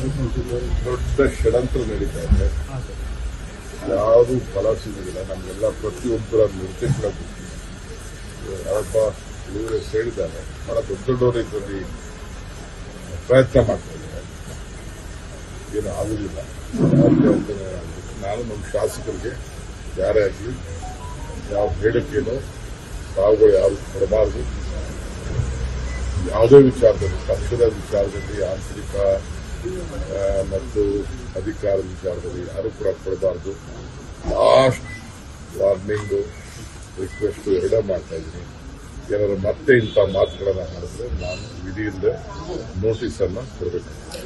ದೊಡ್ಡ ಷಡಂತ್ರ ನಡೀತಾ ಇದೆ ಯಾವುದು ಫಲ ಸಿಗುದಿಲ್ಲ ನಮಗೆಲ್ಲ ಪ್ರತಿಯೊಬ್ಬರ ನಿರ್ದೇಶನ ಯಾರೊಬ್ಬ ಇವರು ಹೇಳಿದ್ದಾರೆ ಬಹಳ ದೊಡ್ಡ ದೊಡ್ಡವರು ಇದರಲ್ಲಿ ಪ್ರಯತ್ನ ಮಾಡ್ತಾ ಇದ್ದಾರೆ ಏನು ಆಗುದಿಲ್ಲ ಯಾವ್ದೇ ಅಂತನೇ ಆಗ್ಬೇಕು. ನಾನು ನಮ್ಮ ಶಾಸಕರಿಗೆ ಯಾರೇ ಆಗಲಿ ಯಾವ ಹೇಳಿಕೆಯನ್ನು ತಾವುಗಳು ಯಾರು ಕೊಡಬಾರದು ಯಾವುದೇ ವಿಚಾರದಲ್ಲಿ ಪಕ್ಷದ ವಿಚಾರದಲ್ಲಿ ಆಂತರಿಕ ಆ, ಮತ್ತು ಅಧಿಕಾರದ ವಿಚಾರದಲ್ಲಿ ಯಾರು ಕೂಡ ಕೊಡಬಾರದು ಲಾಸ್ಟ್ ವಾರ್ನಿಂಗ್ ರಿಕ್ವೆಸ್ಟ್ ಎರಡೇ ಮಾಡ್ತಾ ಇದ್ದೀನಿ ಏನಾದ್ರು ಮತ್ತೆ ಇಂಥ ಮಾತುಗಳನ್ನ ಮಾಡಿದ್ರೆ ನಾನು ವಿಧಿಯಿಂದ ನೋಟಿಸ್ ಅನ್ನ ಕೊಡಬೇಕು